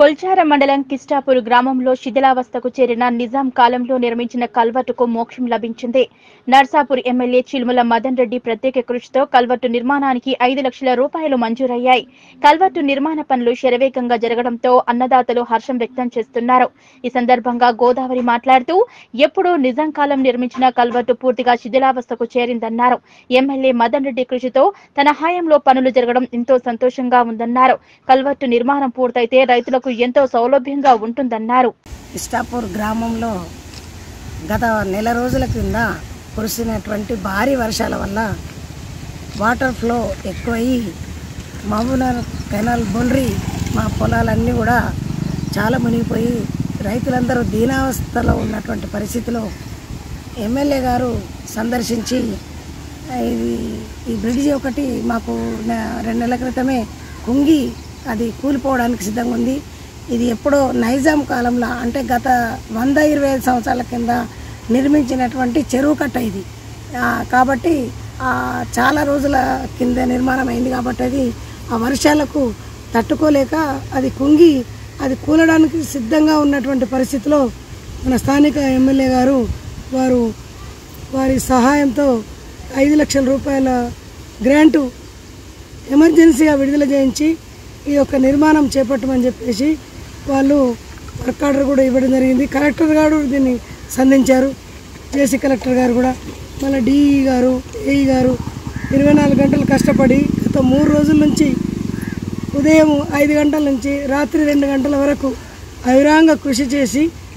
కొల్చార మండలం కిస్టాపూర్ గ్రామంలో శిథిలావస్థకు చేరిన నిజాం కాలంలో నిర్మించిన కల్వర్టుకు మోక్షం లభించింది నర్సాపూర్ ఎమ్మెల్యే చిలుముల మదన్ రెడ్డి ప్రత్యేక కృషితో కల్వర్టు నిర్మాణానికి ఐదు లక్షల రూపాయలు మంజూరయ్యాయి కల్వర్టు నిర్మాణ పనులు శరవేగంగా జరగడంతో అన్నదాతలు హర్షం వ్యక్తం చేస్తున్నారు ఈ సందర్భంగా గోదావరి మాట్లాడుతూ ఎప్పుడూ నిజాం కాలం నిర్మించిన కల్వర్టు పూర్తిగా శిథిలావస్థకు చేరిందన్నారు ఎమ్మెల్యే మదన్ రెడ్డి కృషితో తన హయాంలో పనులు జరగడం ఎంతో సంతోషంగా ఉందన్నారు కల్వర్టు నిర్మాణం పూర్తయితే రైతులకు ఎంతో సౌలభ్యంగా ఉంటుందన్నారు ఇష్టాపూర్ గ్రామంలో గత నెల రోజుల కింద కురిసినటువంటి భారీ వర్షాల వల్ల వాటర్ ఫ్లో ఎక్కువయ్యి మహబూబ్నగర్ కెనాల్ బొండ్రి మా పొలాలన్నీ కూడా చాలా మునిగిపోయి రైతులందరూ దీనావస్థలో ఉన్నటువంటి పరిస్థితిలో ఎమ్మెల్యే గారు సందర్శించి ఇది ఈ బ్రిడ్జి ఒకటి మాకు న- రెండు నెలల క్రితమే కుంగి అది కూలిపోవడానికి సిద్ధంగా ఉంది ఇది ఎప్పుడో నైజాం కాలంలో అంటే గత వంద ఇరవై ఐదు సంవత్సరాల కింద నిర్మించినటువంటి చెరువు కట్ట ఇది ఆ, కాబట్టి ఆ, చాలా రోజుల కింద నిర్మాణం అయింది కాబట్టి అది ఆ వర్షాలకు తట్టుకోలేక అది కుంగి అది కూలడానికి సిద్ధంగా ఉన్నటువంటి పరిస్థితిలో మన స్థానిక ఎమ్మెల్యే గారు వారు వారి సహాయంతో ఐదు లక్షల రూపాయల గ్రాంటు ఎమర్జెన్సీగా విడుదల చేయించి ఈ యొక్క నిర్మాణం చేపట్టమని చెప్పేసి వాళ్ళు వర్క్ ఆర్డర్ కూడా ఇవ్వడం జరిగింది కలెక్టర్ గారు దీన్ని సంధించారు జేసీ కలెక్టర్ గారు కూడా మళ్ళీ డిఈ గారు ఏఈ గారు ఇరవై నాలుగు గంటలు కష్టపడి గత మూడు రోజుల నుంచి ఉదయం ఐదు గంటల నుంచి రాత్రి రెండు గంటల వరకు అవిరాంగ కృషి చేసి